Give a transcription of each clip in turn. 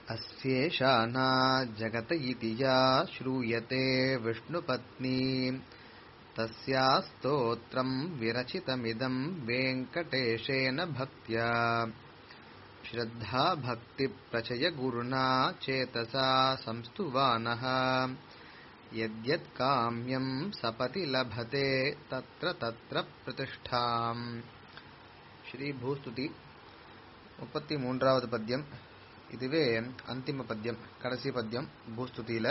अस्येषाना जगत इति या श्रूयते विष्णुपत्नी तस्या स्तोत्रम् विरचितमिदम् वेङ्कटेशेन भक्त्या श्रद्धा भक्तिप्रचय गुरुणा चेतसा संस्तुवानः यद्यत् काम्यम् सपति लभते तत्र तत्र प्रतिष्ठाम् ஸ்ரீபூஸ்துதி முப்பத்தி மூன்றாவது பத்தியம் இதுவே அந்திம பத்தியம் கடைசி பத்தியம் பூஸ்துதியில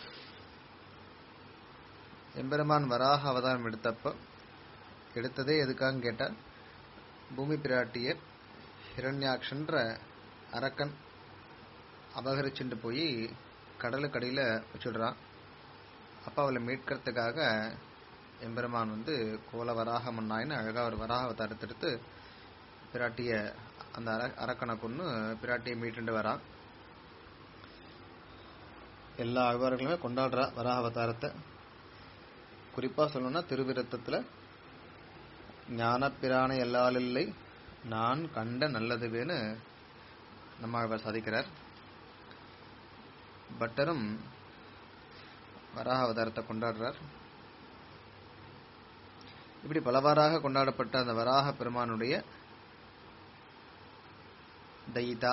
எம்பெருமான் வராக அவதாரம் எடுத்தப்ப எடுத்ததே எதுக்காக கேட்டா பூமி பிராட்டிய ஹிரண்யாக்ஷன்ற அரக்கன் அபகரிச்சுட்டு போய் கடலுக்கடியில வச்சுடுறான் அப்ப அவளை மீட்கிறதுக்காக எம்பெருமான் வந்து கோல வராக மன்னாயின்னு அழகா ஒரு வராக அவதாரத்தை எடுத்து பிராட்டிய அந்த அர அரக்கனை கொண்டு பிராட்டியை மீட்டுண்டு வரான் எல்லா ஆழ்வார்களுமே கொண்டாடுறா வராக அவதாரத்தை குறிப்பா சொல்லணும்னா திருவிருத்தத்துல ஞானப்பிரானை எல்லாலில்லை நான் கண்ட நல்லதுவேன்னு நம்மாழ்வார் சாதிக்கிறார் பட்டரும் வராக அவதாரத்தை கொண்டாடுறார் இப்படி பலவாறாக கொண்டாடப்பட்ட அந்த வராக பெருமானுடைய தயிதா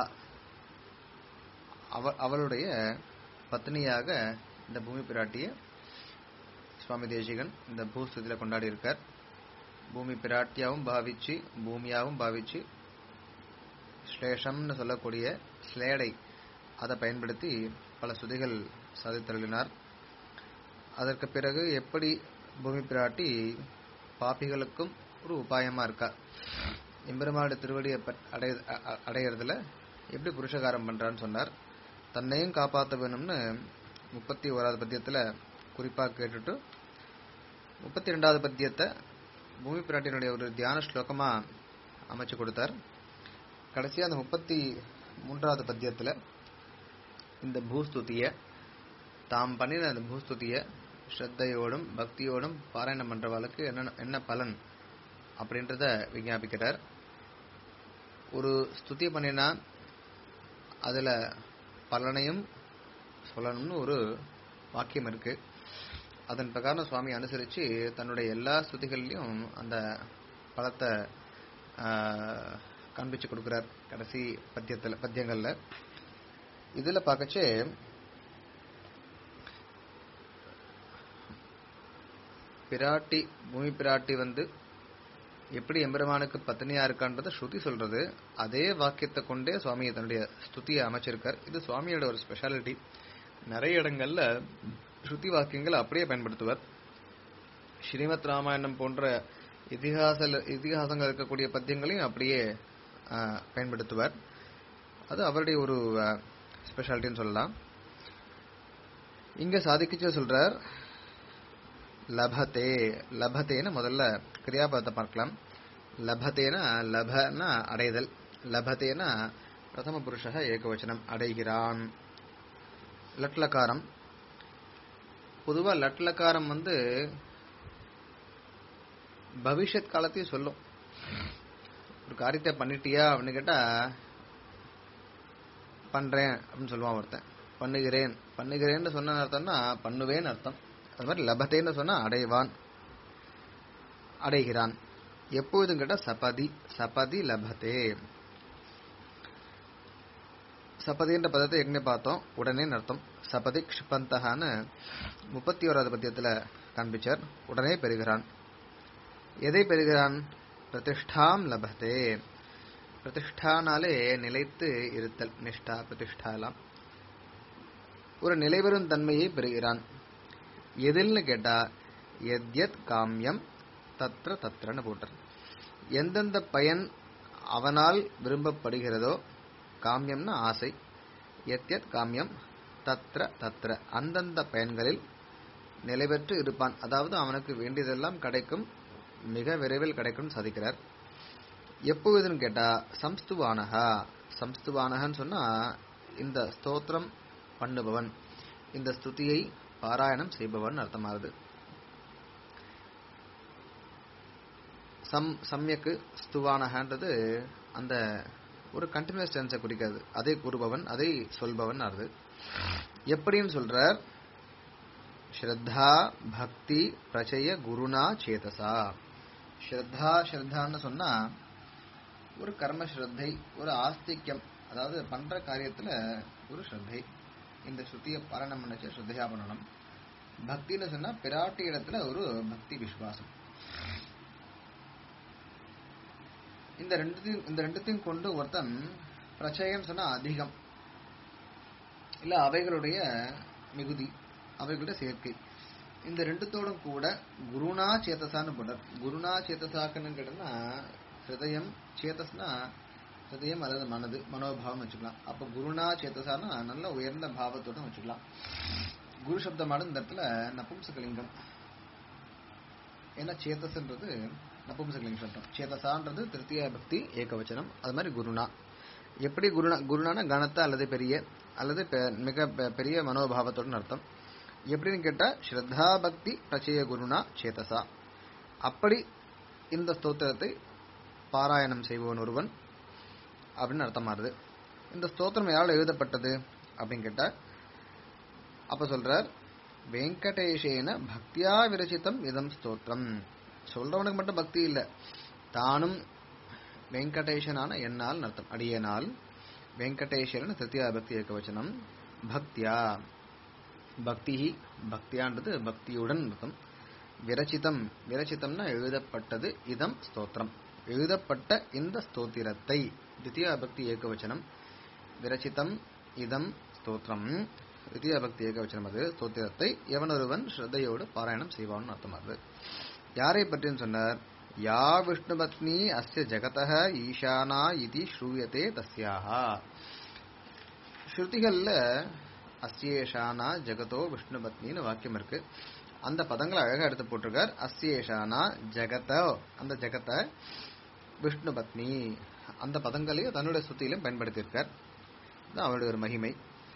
அவ அவளுடைய பத்னியாக இந்த பூமி பிராட்டிய சுவாமி தேசிகன் இந்த பூஸ்துதியில கொண்டாடி இருக்கார் பூமி பிராட்டியாவும் பாவிச்சு பூமியாவும் பாவிச்சு ஸ்லேஷம்னு சொல்லக்கூடிய ஸ்லேடை அதை பயன்படுத்தி பல சுதிகள் சாதித்தருளினார் அதற்கு பிறகு எப்படி பூமி பிராட்டி பாப்பிகளுக்கும் ஒரு உபாயமா இருக்கா எம்பெருமாடு திருவடியை அடைய அடையிறதுல எப்படி புருஷகாரம் பண்றான்னு சொன்னார் தன்னையும் காப்பாற்ற வேணும்னு முப்பத்தி ஓராவது பத்தியத்துல குறிப்பா கேட்டுட்டு முப்பத்தி ரெண்டாவது பத்தியத்தை பூமி பிராட்டியினுடைய ஒரு தியான ஸ்லோகமா அமைச்சு கொடுத்தார் கடைசியா அந்த முப்பத்தி மூன்றாவது பத்தியத்துல இந்த பூஸ்துதிய தாம் பண்ணின அந்த பூஸ்துதிய ஸ்ரத்தையோடும் பக்தியோடும் பாராயணம் பண்றவாளுக்கு என்ன என்ன பலன் அப்படின்றத விஞ்ஞாபிக்கிறார் ஒரு ஸ்துதி பண்ணினா அதுல பலனையும் சொல்லணும்னு ஒரு வாக்கியம் இருக்கு அதன் பிரகாரம் சுவாமி அனுசரிச்சு தன்னுடைய எல்லா ஸ்துதிகள்லயும் அந்த பலத்தை காண்பிச்சு கொடுக்கிறார் கடைசி பத்தியத்துல பத்தியங்கள்ல இதுல பார்க்கச்சே பிராட்டி பூமி பிராட்டி வந்து எப்படி எம்பெருமானுக்கு பத்னியா இருக்கான்றத ஸ்ருதி சொல்றது அதே வாக்கியத்தை கொண்டே சுவாமி தன்னுடைய ஸ்துதியை அமைச்சிருக்கார் இது சுவாமியோட ஒரு ஸ்பெஷாலிட்டி நிறைய இடங்கள்ல ஸ்ருதி வாக்கியங்கள் அப்படியே பயன்படுத்துவார் ஸ்ரீமத் ராமாயணம் போன்ற இதிகாச இதிகாசங்கள் இருக்கக்கூடிய பத்தியங்களையும் அப்படியே பயன்படுத்துவார் அது அவருடைய ஒரு ஸ்பெஷாலிட்டின்னு சொல்லலாம் இங்க சாதிக்கிச்ச சொல்றார் லபதே லபதேன்னு முதல்ல கிரியாபதத்தை பார்க்கலாம் லபதேனா லபனா அடைதல் லபதேனா பிரதம புருஷ ஏகவச்சனம் அடைகிறான் லட்லக்காரம் பொதுவா லட்லக்காரம் வந்து பவிஷ்யத் காலத்தையும் சொல்லும் ஒரு காரியத்தை பண்ணிட்டியா அப்படின்னு கேட்டா பண்றேன் அப்படின்னு சொல்லுவான் ஒருத்தன் பண்ணுகிறேன் பண்ணுகிறேன்னு சொன்ன அர்த்தம்னா பண்ணுவேன்னு அர்த்தம் அது மாதிரி லபத்தேன்னு சொன்னா அடைவான் அடைகிறான் எப்பொழுதும் கேட்டா சபதி சபதி லபத்தே சபதின்ற பதத்தை எங்கே பார்த்தோம் உடனே அர்த்தம் சபதி க்ஷிபந்தகான்னு முப்பத்தி ஓராவது பத்தியத்துல காண்பிச்சார் உடனே பெறுகிறான் எதை பெறுகிறான் பிரதிஷ்டாம் லபத்தே பிரதிஷ்டானாலே நிலைத்து இருத்தல் நிஷ்டா பிரதிஷ்டா எல்லாம் ஒரு நிலைபெறும் தன்மையை பெறுகிறான் எதில்னு கேட்டா எத்யத் காமியம் தத்ர தத்ரன்னு போட்டார் எந்தெந்த பயன் அவனால் விரும்பப்படுகிறதோ காமியம்னா ஆசை எத்யத் காமியம் தத்ர தத்ர அந்தந்த பயன்களில் நிலை பெற்று இருப்பான் அதாவது அவனுக்கு வேண்டியதெல்லாம் கிடைக்கும் மிக விரைவில் கிடைக்கும் சாதிக்கிறார் எப்பொழுதுன்னு கேட்டா சம்ஸ்துவானகா சம்ஸ்துவானகன்னு சொன்னா இந்த ஸ்தோத்திரம் பண்ணுபவன் இந்த ஸ்துதியை பாராயணம் செய்பவன் அர்த்தமாகுது சம் சம்யக்கு ஸ்துவானகன்றது அந்த ஒரு கண்டினியூஸ் டென்ஸை குறிக்காது அதை கூறுபவன் அதை சொல்பவன் ஆறுது எப்படின்னு சொல்றார் ஸ்ரத்தா பக்தி பிரச்சய குருனா சேதசா ஸ்ரத்தா ஸ்ரத்தான்னு சொன்னா ஒரு கர்ம ஸ்ரத்தை ஒரு ஆஸ்திக்யம் அதாவது பண்ற காரியத்துல ஒரு ஸ்ரத்தை இந்த ஸ்ருதியை பாரணம் பண்ணச்சு ஸ்ரத்தையா பண்ணணும் பக்தின்னு சொன்னா பிராட்டி இடத்துல ஒரு பக்தி விசுவாசம் இந்த ரெண்டுத்தையும் இந்த ரெண்டுத்தையும் கொண்டு ஒருத்தன் பிரச்சயம் சொன்னா அதிகம் இல்ல அவைகளுடைய மிகுதி அவைகளுடைய சேர்க்கை இந்த ரெண்டுத்தோடும் கூட குருணா சேத்தசான்னு போட்டார் குருணா சேத்தசாக்குன்னு கேட்டோம்னா ஹிருதயம் சேத்தஸ்னா ஹிருதயம் அல்லது மனது மனோபாவம் வச்சுக்கலாம் அப்ப குருணா சேத்தசானா நல்ல உயர்ந்த பாவத்தோட வச்சுக்கலாம் குரு சப்தமானது இந்த இடத்துல நபும்சகலிங்கம் ஏன்னா சேத்தஸ்ன்றது நபும்சகலிங்க சப்தம் சேதசான்றது திருத்திய பக்தி ஏகவச்சனம் அது மாதிரி குருணா எப்படி குருணா குருணான கனத்த அல்லது பெரிய அல்லது பெ- மிக பெ- பெரிய மனோபாவத்தோட அர்த்தம் எப்படின்னு கேட்டா ஸ்ரத்தா பக்தி பிரச்சய குருணா சேதசா அப்படி இந்த ஸ்தோத்திரத்தை பாராயணம் செய்பவன் ஒருவன் அப்படின்னு அர்த்தமாறுது இந்த ஸ்தோத்திரம் யாரால் எழுதப்பட்டது அப்படின்னு கேட்டா அப்ப சொல்றார் வெங்கடேஷேன பக்தியா விரச்சிதம் இதம் ஸ்தோத்திரம் சொல்றவனுக்கு மட்டும் பக்தி இல்ல தானும் வெங்கடேஷனான என்னால் அர்த்தம் அடியனால் வெங்கடேஷரன் திருத்தியா பக்தி ஏகவச்சனம் பக்தியா பக்தி பக்தியான்றது பக்தியுடன் அர்த்தம் விரச்சிதம் விரச்சிதம்னா எழுதப்பட்டது இதம் ஸ்தோத்திரம் எழுதப்பட்ட இந்த ஸ்தோத்திரத்தை தித்தியா பக்தி ஏகவச்சனம் விரச்சிதம் இதம் ஸ்தோத்திரம் தித்தியா பக்தி ஏகவச்சனம் அது ஸ்தோத்திரத்தை எவனொருவன் ஸ்ரத்தையோடு பாராயணம் செய்வான் அர்த்தமாகுது யாரை பற்றின்னு சொன்னார் யா விஷ்ணுபத்னி அஸ்ய ஜகதः ஈசானா இதி ஸ்ரூயதே தஸ்யாஹா ஸ்ருதிகள்ல அஸ்யேஷானா ஜெகதோ விஷ்ணுபத்னின்னு வாக்கியம் இருக்கு அந்த பதங்களை அழகா எடுத்து போட்டிருக்கார் அஸ்யேஷானா ஜெகத அந்த ஜெகத விஷ்ணுபத்னி அந்த பதங்களையும் தன்னுடைய ஸ்ருதியிலும் பயன்படுத்தியிருக்கார் இது அவருடைய ஒரு மகிமை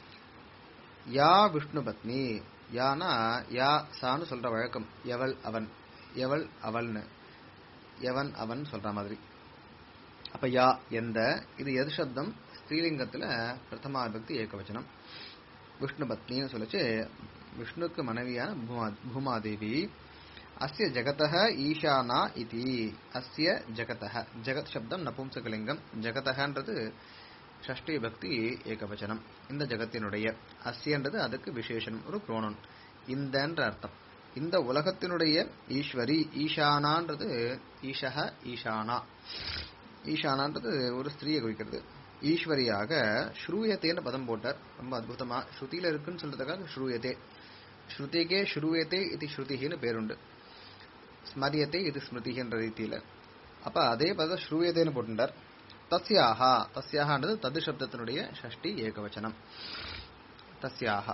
யா விஷ்ணுபத்னி யானா யா சான்னு சொல்ற வழக்கம் எவள் அவன் எவள் அவள்னு எவன் அவன் சொல்ற மாதிரி அப்ப யா எந்த இது எது சப்தம் ஸ்ரீலிங்கத்துல பிரதமா விபக்தி ஏகவச்சனம் விஷ்ணு பத்னின்னு சொல்லிச்சு விஷ்ணுக்கு மனைவியான பூமா பூமாதேவி அஸ்ய ஜகதः ஈசானா இதி அஸ்ய ஜகதः ஜெகத் சப்தம் நபும்சகலிங்கம் ஜகதகன்றது ஷஷ்டி பக்தி ஏகவச்சனம் இந்த ஜகத்தினுடைய அஸ்யன்றது அதுக்கு விசேஷனம் ஒரு புரோணம் இந்தன்ற அர்த்தம் இந்த உலகத்தினுடைய ஈஸ்வரி ஈசானான்றது ஈஷக ஈசானா ஈசானான்றது ஒரு ஸ்திரீயை குறிக்கிறது ஈஸ்வரியாக ஸ்ரூயத்தேன்னு பதம் போட்டார் ரொம்ப அற்புதமா ஸ்ருதியில இருக்குன்னு சொல்றதுக்காக ஸ்ரூயத்தே ஸ்ருதிகே ஸ்ரூயத்தே இது ஸ்ருதிகின்னு பேருண்டு ஸ்மரியத்தே இது ஸ்மிருதிகின்ற ரீதியில அப்ப அதே பதம் ஸ்ரூயத்தேன்னு போட்டுட்டார் தஸ்யாஹா தஸ்யாகான்றது தது சப்தத்தினுடைய ஷஷ்டி ஏகவச்சனம் தஸ்யாஹா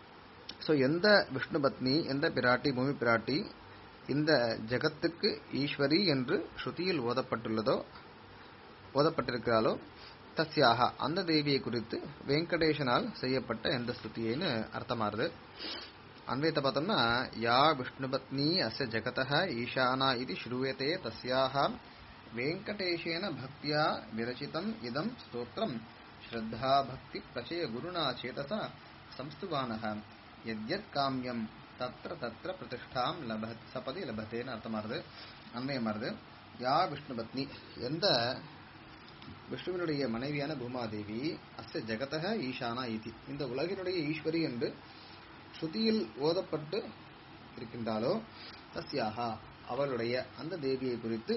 சோ எந்த விஷ்ணு பத்னி எந்த பிராட்டி பூமி பிராட்டி இந்த ஜகத்துக்கு ஈஸ்வரி என்று ஸ்ருதியில் ஓதப்பட்டுள்ளதோ ஓதப்பட்டிருக்கிறாளோ தஸ்யாக அந்த தேவியை குறித்து வெங்கடேஷனால் செய்யப்பட்ட எந்த ஸ்துதியைன்னு அர்த்தமாறுது அன்வயத்தை பார்த்தோம்னா யா விஷ்ணுபத்னி அஸ்ய ஜகதः ஈசானா இது ஸ்ரூயத்தே தஸ்யாக வெங்கடேஷேன பக்தியா விரச்சிதம் இதம் ஸ்தோத்திரம் ஸ்ரத்தா பக்தி பிரச்சய குருணா சேதசா சம்ஸ்துவானः எத்யத் காமியம் தத்ர தத்ர பிரதிஷ்டாம் லப சபதி லபத்தேன்னு அர்த்தமாறுது அன்வயமாறுது யா விஷ்ணுபத்னி எந்த விஷ்ணுவினுடைய மனைவியான பூமாதேவி அஸ்ய ஜெகதக ஈசானா இதி இந்த உலகினுடைய ஈஸ்வரி என்று ஸ்ருதியில் ஓதப்பட்டு இருக்கின்றாலோ தஸ்யாகா அவளுடைய அந்த தேவியை குறித்து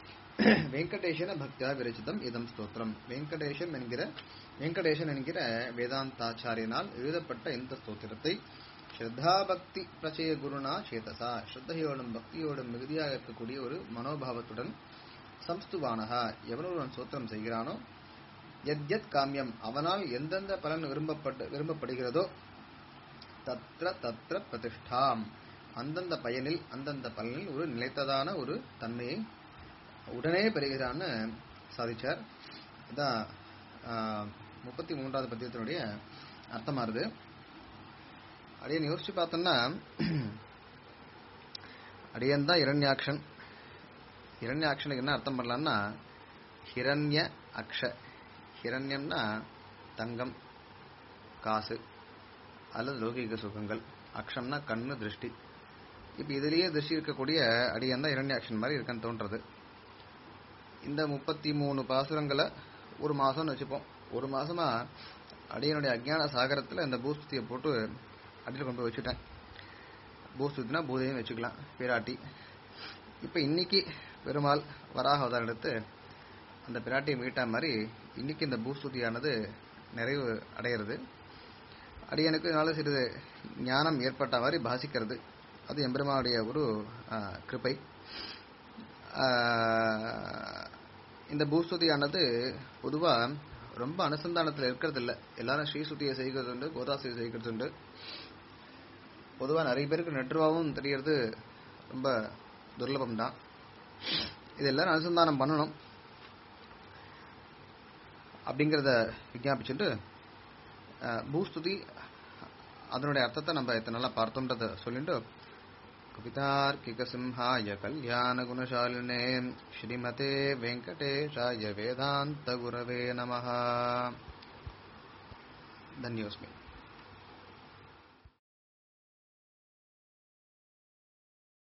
வெங்கடேஷன பக்தியா விரச்சிதம் இதம் ஸ்தோத்திரம் வெங்கடேஷன் என்கிற வெங்கடேஷன் என்கிற வேதாந்தாச்சாரியனால் எழுதப்பட்ட இந்த ஸ்தோத்திரத்தை ஸ்ரத்தா பக்தி பிரச்சய குருனா சேதசா ஸ்ரத்தையோடும் பக்தியோடும் மிகுதியாக இருக்கக்கூடிய ஒரு மனோபாவத்துடன் சம்ஸ்துவானகா எவனொருவன் சோத்திரம் செய்கிறானோ எத் எத் காமியம் அவனால் எந்தெந்த பலன் விரும்பப்பட்டு விரும்பப்படுகிறதோ தத்ர தத்ர பிரதிஷ்டாம் அந்தந்த பயனில் அந்தந்த பலனில் ஒரு நிலைத்ததான ஒரு தன்மையை உடனே பெறுகிறான்னு சாதிச்சார் இதான் முப்பத்தி மூன்றாவது பத்தியத்தினுடைய அர்த்தமாறுது அடியன் யோசிச்சு பார்த்தோம்னா அடியன் தான் இரண்யாக்ஷன் இரண்ய அக்ஷனுக்கு என்ன அர்த்தம் பண்ணலாம்னா ஹிரண்ய அக்ஷ ஹிரண்யம்னா தங்கம் காசு அல்லது லௌகிக சுகங்கள் அக்ஷம்னா கண்ணு திருஷ்டி இப்ப இதுலயே திருஷ்டி இருக்கக்கூடிய அடியன் தான் இரண்யாட்சன் மாதிரி இருக்குன்னு தோன்றது இந்த முப்பத்தி மூணு பாசுரங்களை ஒரு மாசம்னு வச்சுப்போம் ஒரு மாசமா அடியனுடைய அஜ்ஞான சாகரத்துல இந்த பூஸ்துதியை போட்டு அடியில் கொண்டு போய் வச்சுட்டேன் பூஸ்துதினா பூதையும் வச்சுக்கலாம் பிராட்டி இப்ப இன்னைக்கு பெருமாள் வராக அவதாரம் எடுத்து அந்த பிராட்டியை மீட்டா மாதிரி இன்னைக்கு இந்த பூஸ்துதியானது நிறைவு அடையிறது அடியனுக்கு இதனால சிறிது ஞானம் ஏற்பட்ட மாதிரி பாசிக்கிறது அது எம்பெருமானுடைய ஒரு ஆ, கிருபை ஆ, இந்த பூஸ்துதியானது பொதுவா ரொம்ப அனுசந்தானத்தில் இருக்கிறது இல்ல எல்லாரும் ஸ்ரீசுதியை செய்கிறது உண்டு கோதாசியை செய்கிறது உண்டு பொதுவா நிறைய பேருக்கு நெட்ருவாவும் தெரியறது ரொம்ப துர்லபம் தான் இது எல்லாரும் அனுசந்தானம் பண்ணணும் அப்படிங்கிறத விஞ்ஞாபிச்சுட்டு அஹ், பூஸ்துதி அதனுடைய அர்த்தத்தை நம்ம இத்தனை நாளா பார்த்தோன்றத சொல்லிட்டு கவிதார்க்கிக சிம்ஹாய கல்யாண குணசாலினே ஸ்ரீமதே வெங்கடேஷாய வேதாந்த குரவே நமஹ தன்யோஸ்மி